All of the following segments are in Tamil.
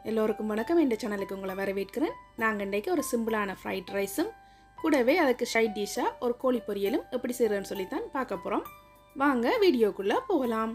எல்லோருக்கும் வணக்கம் இந்த சேனலுக்கு உங்களை வரவேற்கிறேன் நாங்கள் இன்றைக்கு ஒரு சிம்பிளான ஃப்ரைட் ரைஸும் கூடவே அதுக்கு சைட் டிஷ்ஷாக ஒரு கோழி பொரியலும் எப்படி செய்கிறேன்னு சொல்லித்தான் பார்க்க போகிறோம் வாங்க வீடியோக்குள்ளே போகலாம்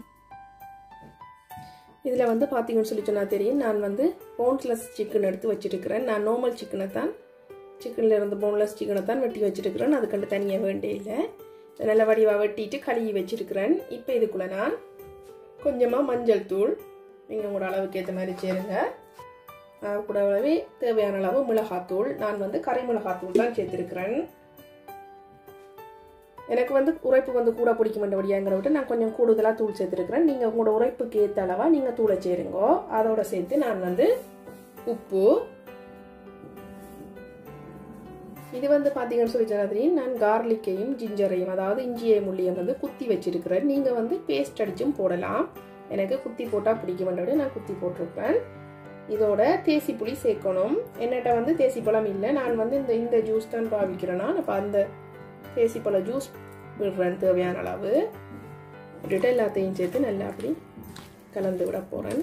இதில் வந்து பார்த்தீங்கன்னு சொல்லி சொன்னால் தெரியும் நான் வந்து போன்லெஸ் சிக்கன் எடுத்து வச்சுருக்கிறேன் நான் நார்மல் சிக்கனை தான் சிக்கனில் இருந்து போன்லெஸ் சிக்கனை தான் வெட்டி வச்சுருக்கிறேன் அதுக்கண்டு தனியாக வேண்டிய இல்லை நல்ல வடிவாக வெட்டிட்டு கழுவி வச்சுருக்கிறேன் இப்போ இதுக்குள்ளே நான் கொஞ்சமாக மஞ்சள் தூள் நீங்கள் உங்களோட அளவுக்கு ஏற்ற மாதிரி சேருங்க கூடவே தேவையான அளவு மிளகாத்தூள் நான் வந்து கரை மிளகாத்தூள் தான் சேர்த்துருக்கிறேன் எனக்கு வந்து உரைப்பு வந்து கூட பிடிக்குமென்றபடியாங்கிற விட்டு நான் கொஞ்சம் கூடுதலாக தூள் சேர்த்துருக்கிறேன் நீங்கள் உங்களோட உரைப்புக்கு ஏற்ற அளவாக நீங்கள் தூளை சேருங்கோ அதோட சேர்த்து நான் வந்து உப்பு இது வந்து பார்த்தீங்கன்னு சொல்லி சொன்னதுலையும் நான் கார்லிக்கையும் ஜிஞ்சரையும் அதாவது இஞ்சியை முள்ளியும் வந்து குத்தி வச்சிருக்கிறேன் நீங்கள் வந்து பேஸ்ட் அடிச்சும் போடலாம் எனக்கு குத்தி போட்டால் பிடிக்குமென்றபடி நான் குத்தி போட்டிருப்பேன் இதோட தேசி புளி சேர்க்கணும் என்னட்ட வந்து தேசி பழம் இல்லை நான் வந்து இந்த இந்த ஜூஸ் தான் பாவிக்கிறேன்னா அப்போ அந்த தேசி பழ ஜூஸ் விடுறேன் தேவையான அளவு விட்டுட்டு எல்லாத்தையும் சேர்த்து நல்லா அப்படி கலந்து விட போகிறேன்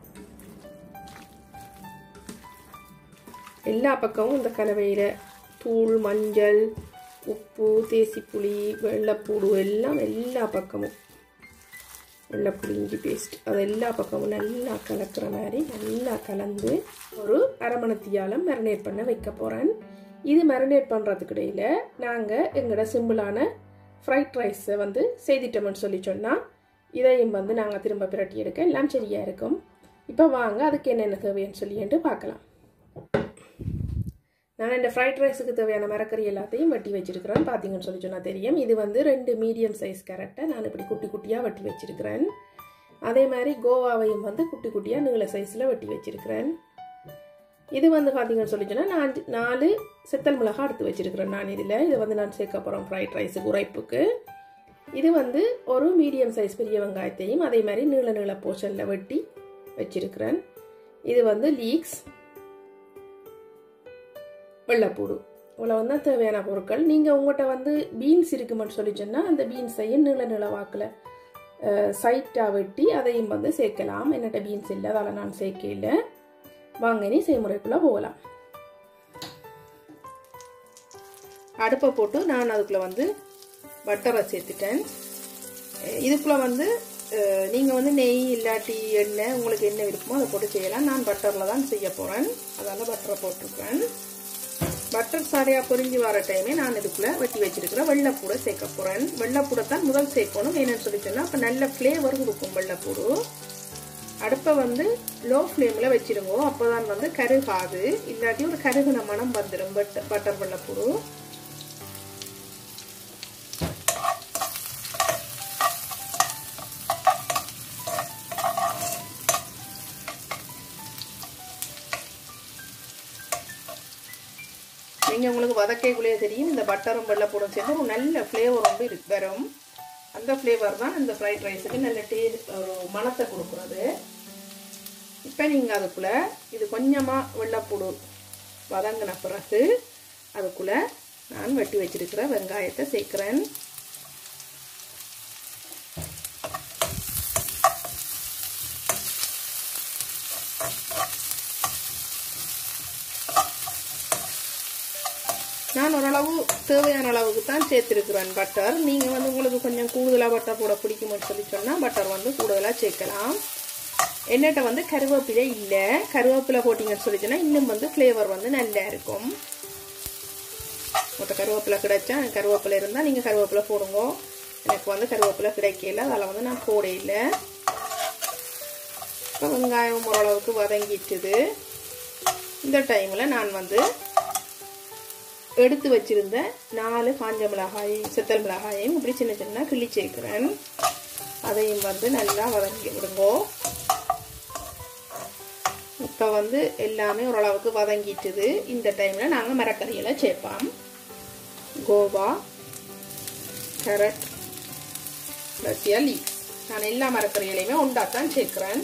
எல்லா பக்கமும் இந்த கலவையில் தூள் மஞ்சள் உப்பு தேசிப்புளி வெள்ளைப்பூடு எல்லாம் எல்லா பக்கமும் வெள்ளைப்புளி இஞ்சி பேஸ்ட் அது எல்லா பக்கமும் நல்லா கலக்கிற மாதிரி நல்லா கலந்து ஒரு அரமணத்தியாலம் மேரினேட் பண்ண வைக்க போகிறேன் இது மேரினேட் பண்ணுறதுக்கு இடையில் நாங்கள் எங்களோட சிம்பிளான ஃப்ரைட் ரைஸை வந்து செய்திட்டோம்னு சொல்லி சொன்னால் இதையும் வந்து நாங்கள் திரும்ப பிரட்டி எடுக்க எல்லாம் சரியாக இருக்கும் இப்போ வாங்க அதுக்கு என்னென்ன தேவைன்னு சொல்லிட்டு பார்க்கலாம் நான் இந்த ஃப்ரைட் ரைஸுக்கு தேவையான மரக்கறி எல்லாத்தையும் வெட்டி வச்சிருக்கிறேன் பார்த்தீங்கன்னு சொல்லி சொன்னால் தெரியும் இது வந்து ரெண்டு மீடியம் சைஸ் கேரட்டை நான் இப்படி குட்டி குட்டியாக வெட்டி வச்சிருக்கிறேன் அதே மாதிரி கோவாவையும் வந்து குட்டி குட்டியாக நீள சைஸில் வெட்டி வச்சிருக்கிறேன் இது வந்து பார்த்தீங்கன்னு சொல்லி சொன்னால் நான் நாலு செத்தல் மிளகா எடுத்து வச்சிருக்கிறேன் நான் இதில் இதை வந்து நான் சேர்க்க போகிறோம் ஃப்ரைட் ரைஸுக்கு உரைப்புக்கு இது வந்து ஒரு மீடியம் சைஸ் பெரிய வெங்காயத்தையும் அதே மாதிரி நீள நீள போர்ஷனில் வெட்டி வச்சிருக்கிறேன் இது வந்து லீக்ஸ் வெள்ளைப்பூடு இவ்வளோ வந்து தேவையான பொருட்கள் நீங்கள் உங்கள்கிட்ட வந்து பீன்ஸ் இருக்குமென்னு சொல்லி சொன்னால் அந்த பீன்ஸையும் நீள நீள வாக்கில் சைட்டாக வெட்டி அதையும் வந்து சேர்க்கலாம் என்னட்ட பீன்ஸ் இல்லை அதில் நான் சேர்க்கல வாங்க நீ செய்முறைக்குள்ளே போகலாம் அடுப்பை போட்டு நான் அதுக்குள்ளே வந்து பட்டரை சேர்த்துட்டேன் இதுக்குள்ளே வந்து நீங்கள் வந்து நெய் இல்லாட்டி எண்ணெய் உங்களுக்கு என்ன விருப்பமோ அதை போட்டு செய்யலாம் நான் பட்டரில் தான் செய்ய போகிறேன் அதனால் பட்டரை போட்டிருப்பேன் பட்டர் சாரையாக பொரிஞ்சு வர டைமே நான் இதுக்குள்ளே வெட்டி வச்சிருக்கிறேன் வெள்ளைப்பூடை சேர்க்க போகிறேன் வெள்ளைப்பூடை தான் முதல் சேர்க்கணும் என்னன்னு சொல்லி சொன்னால் அப்போ நல்ல ஃப்ளேவர் கொடுக்கும் வெள்ளைப்பூடு அடுப்பை வந்து லோ ஃப்ளேமில் வச்சிருங்க அப்போ தான் வந்து கருகாது இல்லாட்டி ஒரு கருகுன மனம் வந்துடும் பட் பட்டர் வெள்ளைப்பூடு நீங்கள் உங்களுக்கு வதக்கைக்குள்ளேயே தெரியும் இந்த பட்டரும் வெள்ளைப்பூடும் சேர்ந்து ஒரு நல்ல ஃப்ளேவர் வந்து இருக்கு வரும் அந்த ஃப்ளேவர் தான் இந்த ஃப்ரைட் ரைஸுக்கு நல்ல டே ஒரு மணத்தை கொடுக்குறது இப்போ நீங்கள் அதுக்குள்ளே இது கொஞ்சமாக வெள்ளைப்பூடு வதங்கின பிறகு அதுக்குள்ளே நான் வெட்டி வச்சிருக்கிற வெங்காயத்தை சேர்க்குறேன் நான் ஓரளவு தேவையான அளவுக்கு தான் சேர்த்துருக்குறேன் பட்டர் நீங்கள் வந்து உங்களுக்கு கொஞ்சம் கூடுதலாக பட்டர் போட பிடிக்கும்னு சொல்லி சொன்னால் பட்டர் வந்து கூடுதலாக சேர்க்கலாம் என்னட்ட வந்து கருவேப்பிலை இல்லை கருவேப்பிலை போட்டிங்கன்னு சொல்லி சொன்னால் இன்னும் வந்து ஃப்ளேவர் வந்து நல்லா இருக்கும் மொத்த கருவேப்பிலை கிடைச்சா கருவேப்பிலை இருந்தால் நீங்கள் கருவேப்பிலை போடுங்க எனக்கு வந்து கருவேப்பிலை கிடைக்கல அதில் வந்து நான் போட இல்லை இப்போ வெங்காயம் ஓரளவுக்கு வதங்கிட்டுது இந்த டைமில் நான் வந்து எடுத்து வச்சிருந்த நாலு காஞ்ச மிளகாய் செத்தல் மிளகாயையும் இப்படி சின்ன சின்ன கிள்ளி சேர்க்குறேன் அதையும் வந்து நல்லா வதங்கி விடுங்கோ இப்போ வந்து எல்லாமே ஓரளவுக்கு வதங்கிட்டுது இந்த டைமில் நாங்கள் மரக்கறியெல்லாம் சேர்ப்போம் கோவா கேரட் ரஷ்யா லீக்ஸ் நான் எல்லா மரக்கறிகளையுமே உண்டாத்தான் சேர்க்குறேன்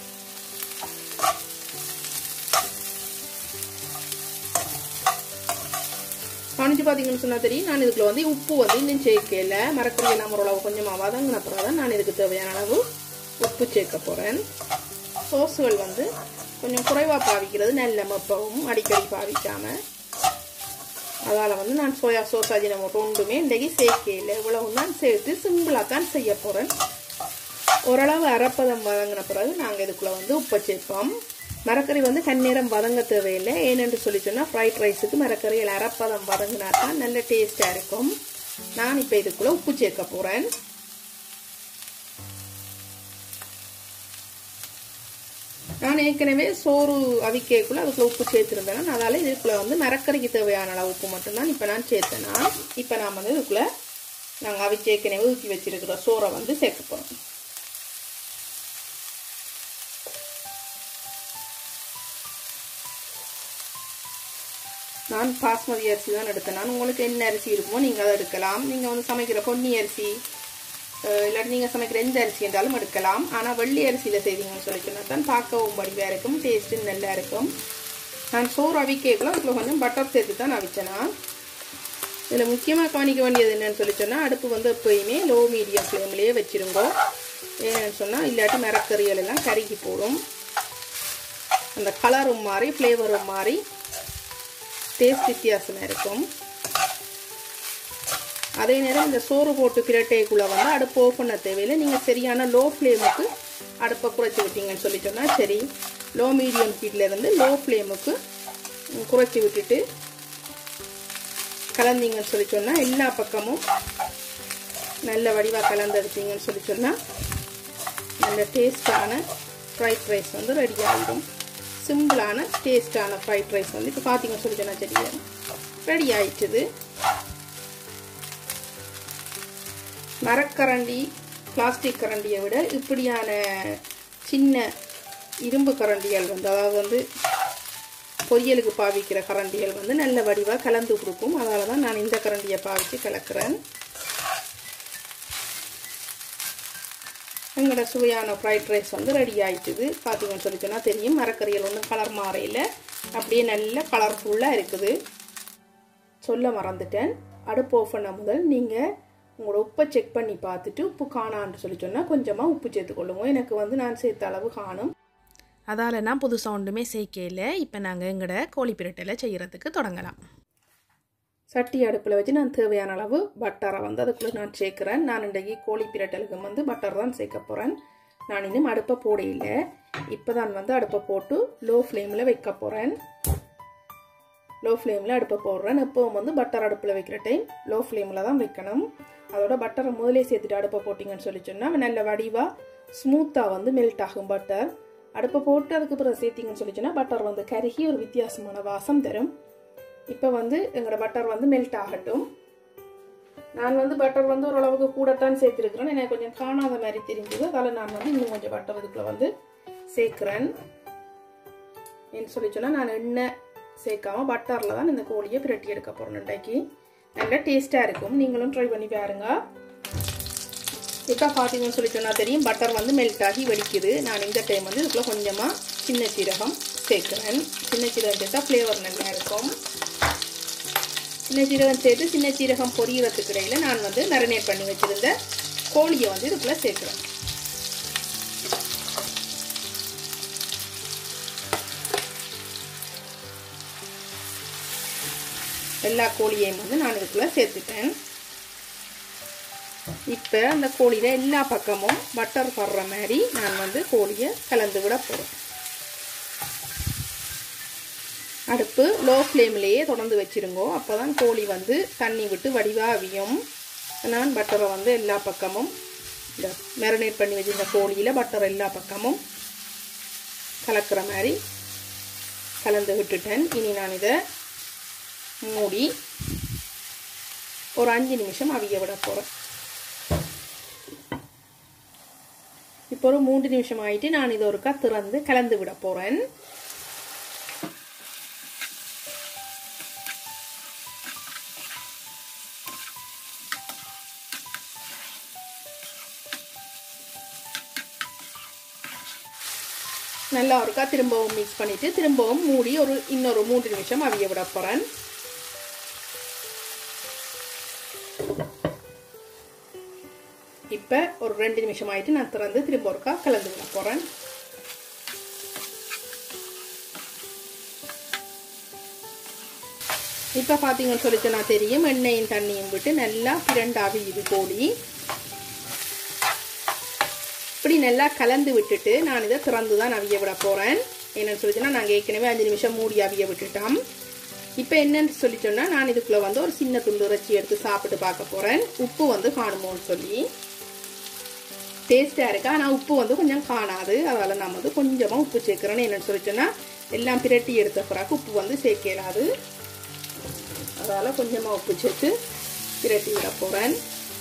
கவனிச்சு பார்த்தீங்கன்னு சொன்னால் தெரியும் நான் இதுக்குள்ள வந்து உப்பு வந்து இன்னும் சேர்க்கல மரக்கறி எல்லாம் ஓரளவு கொஞ்சமாக வதங்கின அப்புறம் தான் நான் இதுக்கு தேவையான அளவு உப்பு சேர்க்க போகிறேன் சோஸுகள் வந்து கொஞ்சம் குறைவாக பாவிக்கிறது நல்ல மப்பவும் அடிக்கடி பாவிக்காமல் அதால் வந்து நான் சோயா சோஸ் அஜினமோட்டோ ஒன்றுமே இன்றைக்கு சேர்க்கையில் இவ்வளவு தான் சேர்த்து சிம்பிளாக தான் செய்ய போகிறேன் ஓரளவு அரைப்பதம் வதங்கின பிறகு நாங்கள் இதுக்குள்ளே வந்து உப்பை சேர்ப்போம் மரக்கறி வந்து கண்ணீரம் வதங்க தேவையில்லை ஏனென்று சொல்லி சொன்னால் ஃப்ரைட் ரைஸுக்கு மரக்கறியில் அரைப்பதம் வதங்கினா தான் நல்ல டேஸ்ட்டாக இருக்கும் நான் இப்போ இதுக்குள்ளே உப்பு சேர்க்க போகிறேன் நான் ஏற்கனவே சோறு அவிக்கைக்குள்ள அதுக்குள்ள உப்பு சேர்த்துருந்தேன் அதால இதுக்குள்ள வந்து மரக்கறிக்கு தேவையான அளவு உப்பு மட்டும்தான் இப்போ நான் சேர்த்தேனா இப்போ நான் வந்து இதுக்குள்ள நாங்கள் அவிச்சு ஏற்கனவே ஊற்றி வச்சிருக்கிற சோறை வந்து சேர்க்க போகிறோம் நான் பாஸ்மதி அரிசி தான் எடுத்தேன் நான் உங்களுக்கு என்ன அரிசி இருக்குமோ நீங்கள் அதை எடுக்கலாம் நீங்கள் வந்து சமைக்கிற பொன்னி அரிசி இல்லாட்டி நீங்கள் சமைக்கிற எந்த அரிசி என்றாலும் எடுக்கலாம் ஆனால் வெள்ளி அரிசியில் செய்வீங்கன்னு சொல்லி சொன்னால் தான் பார்க்கவும் வடிவாக இருக்கும் டேஸ்ட்டு நல்லா இருக்கும் நான் சோறு அவிக்கக்குள்ள அதுக்குள்ள கொஞ்சம் பட்டர் சேர்த்து தான் அவிச்சேனா இதில் முக்கியமாக கவனிக்க வேண்டியது என்னன்னு சொல்லி சொன்னால் அடுப்பு வந்து எப்போயுமே லோ மீடியம் ஃப்ளேம்லேயே வச்சுருங்கோ ஏன்னு சொன்னால் இல்லாட்டி மரக்கறிகள் எல்லாம் கருகி போடும் அந்த கலரும் மாறி ஃப்ளேவரும் மாறி டேஸ்ட் வித்தியாசமாக இருக்கும் அதே நேரம் இந்த சோறு போட்டு பிரட்டைக்குள்ளே வந்து அடுப்பு ஓஃப் பண்ண தேவையில்லை நீங்கள் சரியான லோ ஃப்ளேமுக்கு அடுப்பை குறைச்சி விட்டீங்கன்னு சொல்லி சொன்னால் சரி லோ மீடியம் ஹீட்லேருந்து லோ ஃப்ளேமுக்கு குறைச்சி விட்டுட்டு கலந்தீங்கன்னு சொல்லி சொன்னால் எல்லா பக்கமும் நல்ல வடிவாக கலந்தெடுத்தீங்கன்னு சொல்லி சொன்னால் நல்ல டேஸ்டான ஃப்ரைட் ரைஸ் வந்து ரெடி ஆகிடும் சிம்பிளான டேஸ்டான ஃப்ரைட் ரைஸ் வந்து இப்போ பார்த்தீங்கன்னு சொல்லி சொன்னால் சரி ரெடி ஆயிடுச்சுது மரக்கரண்டி பிளாஸ்டிக் கரண்டியை விட இப்படியான சின்ன இரும்பு கரண்டிகள் வந்து அதாவது வந்து பொரியலுக்கு பாவிக்கிற கரண்டிகள் வந்து நல்ல வடிவாக கலந்து கொடுக்கும் அதனால தான் நான் இந்த கரண்டியை பாவிச்சு கலக்கிறேன் எங்களோட சுவையான ஃப்ரைட் ரைஸ் வந்து ரெடி ஆயிட்டுது பார்த்தீங்கன்னு சொல்லி சொன்னால் தெரியும் மரக்கறிகள் ஒன்றும் கலர் மாறையில் அப்படியே நல்ல கலர்ஃபுல்லாக இருக்குது சொல்ல மறந்துட்டேன் அடுப்பு ஓஃப் பண்ண முதல் நீங்கள் உங்களோட உப்பை செக் பண்ணி பார்த்துட்டு உப்பு காணான்னு சொல்லி சொன்னால் கொஞ்சமாக உப்பு சேர்த்துக்கொள்ளுங்க எனக்கு வந்து நான் சேர்த்த அளவு காணும் அதால் நான் புதுசாக ஒன்றுமே சேர்க்கையில் இப்போ நாங்கள் எங்களோட கோழி பிரட்டையில் செய்கிறதுக்கு தொடங்கலாம் சட்டி அடுப்பில் வச்சு நான் தேவையான அளவு பட்டரை வந்து அதுக்குள்ளே நான் சேர்க்குறேன் நான் இன்றைக்கு கோழி பிரட்டலுக்கு வந்து பட்டர் தான் சேர்க்க போகிறேன் நான் இன்னும் அடுப்பை போட இல்லை இப்போ தான் வந்து அடுப்பை போட்டு லோ ஃப்ளேமில் வைக்க போகிறேன் லோ ஃப்ளேமில் அடுப்பை போடுறேன் எப்போவும் வந்து பட்டர் அடுப்பில் வைக்கிற டைம் லோ ஃப்ளேமில் தான் வைக்கணும் அதோட பட்டரை முதலே சேர்த்துட்டு அடுப்பை போட்டிங்கன்னு சொல்லி சொன்னால் நல்ல வடிவாக ஸ்மூத்தாக வந்து மெல்ட் ஆகும் பட்டர் அடுப்பை போட்டு அதுக்கு பிறகு சேர்த்திங்கன்னு சொல்லி சொன்னால் பட்டர் வந்து கருகி ஒரு வித்தியாசமான வாசம் தரும் இப்போ வந்து எங்களோட பட்டர் வந்து மெல்ட் ஆகட்டும் நான் வந்து பட்டர் வந்து ஓரளவுக்கு கூடத்தான் சேர்த்துருக்கிறேன் எனக்கு கொஞ்சம் காணாத மாதிரி தெரிஞ்சது அதில் நான் வந்து இன்னும் கொஞ்சம் பட்டர் இதுக்குள்ள வந்து சேர்க்குறேன் என்ன சொல்லி சொன்னால் நான் எண்ணெய் சேர்க்காம பட்டரில் தான் இந்த கோழியை பிரட்டி எடுக்க போகிறேன் இன்றைக்கு நல்லா டேஸ்ட்டாக இருக்கும் நீங்களும் ட்ரை பண்ணி பாருங்க இப்போ பார்த்தீங்கன்னு சொல்லி சொன்னால் தெரியும் பட்டர் வந்து மெல்ட் ஆகி வெடிக்குது நான் இந்த டைம் வந்து இதுக்குள்ளே கொஞ்சமாக சின்ன சீரகம் சேர்க்குறேன் சின்ன சீரகம் சேர்த்தா ஃப்ளேவர் நல்லா இருக்கும் சின்ன சீரகம் சேர்த்து சின்ன சீரகம் பொரியறதுக்கு இடையில் நான் வந்து மேரினேட் பண்ணி வச்சுருந்த கோழியை வந்து இதுக்குள்ளே சேர்க்குறேன் எல்லா கோழியையும் வந்து நான் இதுக்குள்ளே சேர்த்துட்டேன் இப்போ அந்த கோழியில் எல்லா பக்கமும் பட்டர் படுற மாதிரி நான் வந்து கோழியை கலந்து விட போகிறேன் அடுப்பு லோ ஃப்ளேம்லேயே தொடர்ந்து வச்சுருங்கோ அப்போ தான் கோழி வந்து தண்ணி விட்டு வடிவாக அவியும் நான் பட்டரை வந்து எல்லா பக்கமும் இந்த மேரினேட் பண்ணி வச்சுருந்த கோழியில் பட்டர் எல்லா பக்கமும் கலக்கிற மாதிரி கலந்து விட்டுட்டேன் இனி நான் இதை மூடி ஒரு அஞ்சு நிமிஷம் அவிய விட போகிறேன் இப்போ ஒரு மூன்று நிமிஷம் ஆகிட்டு நான் இதை ஒருக்கா திறந்து கலந்து விட போகிறேன் நல்லா ஒருக்கா திரும்பவும் மிக்ஸ் பண்ணிவிட்டு திரும்பவும் மூடி ஒரு இன்னொரு மூன்று நிமிஷம் அவிய விட போகிறேன் இப்போ ஒரு ரெண்டு நிமிஷம் ஆகிட்டு நான் திறந்து திரும்ப ஒருக்கா கலந்து விட போகிறேன் இப்போ பார்த்தீங்கன்னு சொல்லிட்டு நான் தெரியும் எண்ணெயும் தண்ணியும் விட்டு நல்லா பிரண்டாவி இது கோழி இப்படி நல்லா கலந்து விட்டுட்டு நான் இதை திறந்து தான் அவிய விட போகிறேன் என்னன்னு சொல்லிச்சுன்னா நாங்கள் ஏற்கனவே அஞ்சு நிமிஷம் மூடி அவிய விட்டுட்டோம் இப்போ என்னன்னு சொல்லிட்டோம்னா நான் இதுக்குள்ளே வந்து ஒரு சின்ன துண்டு இறைச்சி எடுத்து சாப்பிட்டு பார்க்க போகிறேன் உப்பு வந்து காணுமோன்னு சொல்லி டேஸ்ட்டாக இருக்கு ஆனால் உப்பு வந்து கொஞ்சம் காணாது அதனால் நான் வந்து கொஞ்சமாக உப்பு சேர்க்குறேன்னு என்னென்னு சொல்லிட்டோன்னா எல்லாம் பிரட்டி எடுத்த பிறகு உப்பு வந்து சேர்க்கலாது அதனால் கொஞ்சமாக உப்பு சேர்த்து பிரட்டி விட போகிறேன்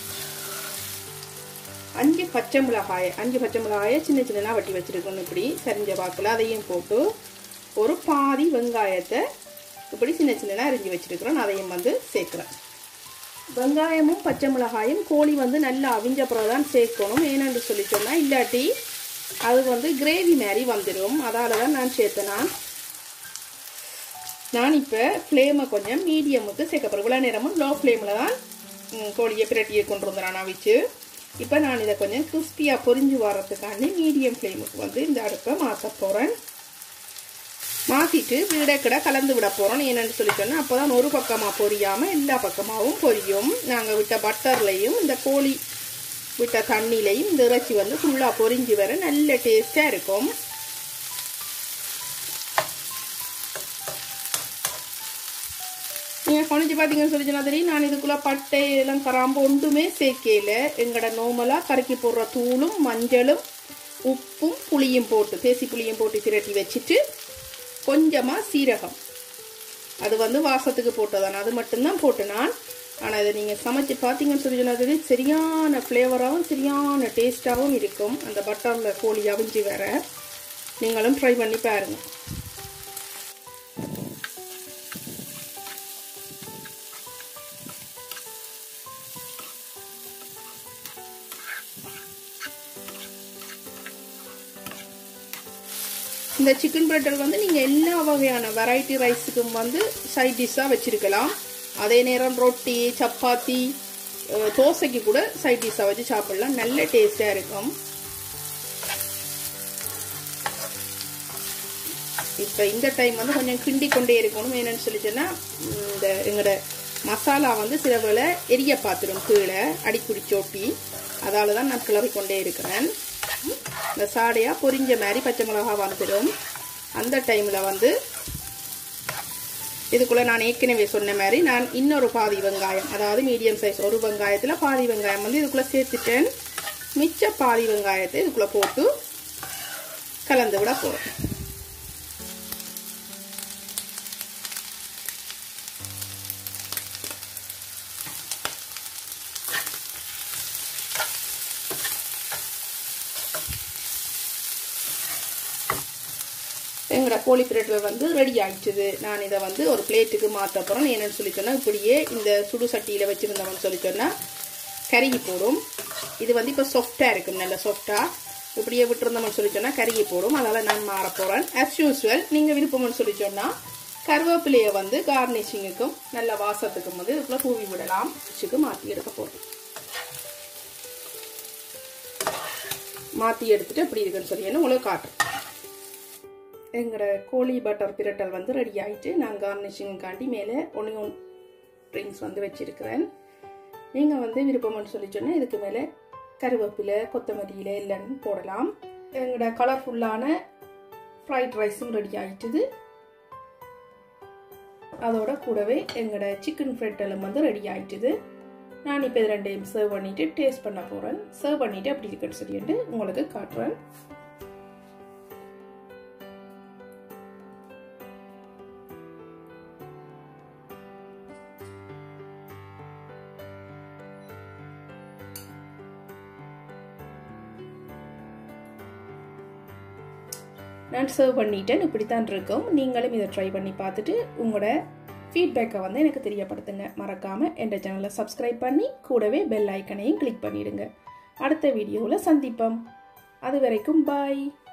அஞ்சு பச்சை மிளகாயை அஞ்சு பச்சை மிளகாயை சின்ன சின்னதாக வட்டி வச்சுருக்கணும் இப்படி சரிஞ்ச வாக்கில் அதையும் போட்டு ஒரு பாதி வெங்காயத்தை இப்படி சின்ன சின்னதாக அரிஞ்சு வச்சுருக்கிறோம் அதையும் வந்து சேர்க்குறேன் வெங்காயமும் பச்சை மிளகாயும் கோழி வந்து நல்லா அவிஞ்ச பிறகு தான் சேர்க்கணும் ஏனென்று சொல்லி சொன்னால் இல்லாட்டி அது வந்து கிரேவி மாதிரி வந்துடும் அதால் தான் நான் சேர்த்தேன் நான் நான் இப்போ ஃப்ளேமை கொஞ்சம் மீடியமுக்கு சேர்க்க போகிறேன் இவ்வளோ நேரமும் லோ ஃப்ளேமில் தான் கோழியை பிரட்டியை கொண்டு வந்துடுறேன் நான் வச்சு இப்போ நான் இதை கொஞ்சம் கிறிஸ்பியாக பொரிஞ்சு வரத்துக்காண்டி மீடியம் ஃப்ளேமுக்கு வந்து இந்த அடுப்பை மாற்ற போகிறேன் மாற்றிட்டு விடக்கிட கலந்து விட போகிறோம் என்னென்னு சொல்லி சொன்னால் அப்போ தான் ஒரு பக்கமாக பொரியாமல் எல்லா பக்கமாகவும் பொரியும் நாங்கள் விட்ட பட்டர்லையும் இந்த கோழி விட்ட தண்ணிலையும் இந்த இறைச்சி வந்து ஃபுல்லாக பொரிஞ்சு வர நல்ல டேஸ்ட்டாக இருக்கும் நீங்கள் குழஞ்சி பார்த்தீங்கன்னு சொல்லி சொன்னா தெரியும் நான் இதுக்குள்ளே பட்டை எல்லாம் கராம்பு ஒன்றுமே சேர்க்கையில் எங்களோட நோமலாக கரைக்கி போடுற தூளும் மஞ்சளும் உப்பும் புளியும் போட்டு தேசி புளியும் போட்டு திரட்டி வச்சுட்டு கொஞ்சமாக சீரகம் அது வந்து வாசத்துக்கு போட்டதான் அது மட்டும்தான் போட்டு நான் ஆனால் இதை நீங்கள் சமைச்சு பார்த்தீங்கன்னு சொல்லி சொன்னது சரியான ஃப்ளேவராகவும் சரியான டேஸ்ட்டாகவும் இருக்கும் அந்த பட்டரில் கோழி அவிஞ்சு வேற நீங்களும் ட்ரை பண்ணி பாருங்கள் இந்த சிக்கன் பிரட்டல் வந்து நீங்கள் எல்லா வகையான வெரைட்டி ரைஸுக்கும் வந்து சைட் டிஷ்ஷாக வச்சுருக்கலாம் அதே நேரம் ரொட்டி சப்பாத்தி தோசைக்கு கூட சைட் டிஷ்ஷாக வச்சு சாப்பிடலாம் நல்ல டேஸ்ட்டாக இருக்கும் இப்போ இந்த டைம் வந்து கொஞ்சம் கிண்டி கொண்டே இருக்கணும் என்னன்னு சொல்லி சொன்னால் இந்த எங்களோட மசாலா வந்து சில வேளை எரிய பார்த்துடும் கீழே அடிக்குடி சோட்டி அதால தான் நான் கிளறி கொண்டே இருக்கிறேன் இந்த சாடையாக பொரிஞ்ச மாதிரி பச்சை மிளகா வந்துடும் அந்த டைமில் வந்து இதுக்குள்ளே நான் ஏற்கனவே சொன்ன மாதிரி நான் இன்னொரு பாதி வெங்காயம் அதாவது மீடியம் சைஸ் ஒரு வெங்காயத்தில் பாதி வெங்காயம் வந்து இதுக்குள்ளே சேர்த்துட்டேன் மிச்ச பாதி வெங்காயத்தை இதுக்குள்ளே போட்டு கலந்து விட போகிறேன் எங்களோட கோழி பிரட்டல் வந்து ரெடி ஆயிடுச்சுது நான் இதை வந்து ஒரு பிளேட்டுக்கு மாற்ற போகிறேன் என்னென்னு சொல்லி சொன்னால் இப்படியே இந்த சுடு சட்டியில் வச்சுருந்தவன்னு சொல்லி சொன்னால் கருகி போடும் இது வந்து இப்போ சாஃப்டாக இருக்கும் நல்ல சாஃப்டாக இப்படியே விட்டுருந்தோம்னு சொல்லி சொன்னால் கருகி போடும் அதனால் நான் மாற போகிறேன் ஆஸ் யூஸ்வல் நீங்கள் விருப்பம்னு சொல்லி சொன்னால் கருவேப்பிலையை வந்து கார்னிஷிங்குக்கும் நல்ல வாசத்துக்கும் வந்து இதுக்குள்ளே தூவி விடலாம் வச்சுக்கு மாற்றி எடுக்க போகிறோம் மாற்றி எடுத்துட்டு எப்படி இருக்குன்னு சொல்லி உங்களுக்கு காட்டுறேன் எங்களோட கோழி பட்டர் பிரட்டல் வந்து ரெடி ஆகிட்டு நான் கார்னிஷிங்காண்டி மேலே ஒனியோன் ட்ரிங்க்ஸ் வந்து வச்சுருக்கிறேன் நீங்கள் வந்து விருப்பம்னு சொல்லி சொன்னால் இதுக்கு மேலே கருவேப்பிலை கொத்தமல்லியில் எல்லாம் போடலாம் எங்களோட கலர்ஃபுல்லான ஃப்ரைட் ரைஸும் ரெடி ஆகிட்டுது அதோட கூடவே எங்களோட சிக்கன் ஃப்ரெட்டலும் வந்து ரெடி ஆகிட்டுது நான் இப்போ இது ரெண்டையும் சர்வ் பண்ணிவிட்டு டேஸ்ட் பண்ண போகிறேன் சர்வ் பண்ணிவிட்டு அப்படி இருக்குன்னு சொல்லிட்டு உங்களுக்கு காட்டுறேன் நான் சர்வ் பண்ணிட்டேன் இப்படி தான் இருக்கும் நீங்களும் இதை ட்ரை பண்ணி பார்த்துட்டு உங்களோட ஃபீட்பேக்கை வந்து எனக்கு தெரியப்படுத்துங்க மறக்காமல் என் சேனலை சப்ஸ்கிரைப் பண்ணி கூடவே பெல் ஐக்கனையும் கிளிக் பண்ணிடுங்க அடுத்த வீடியோவில் சந்திப்போம் அது வரைக்கும் பாய்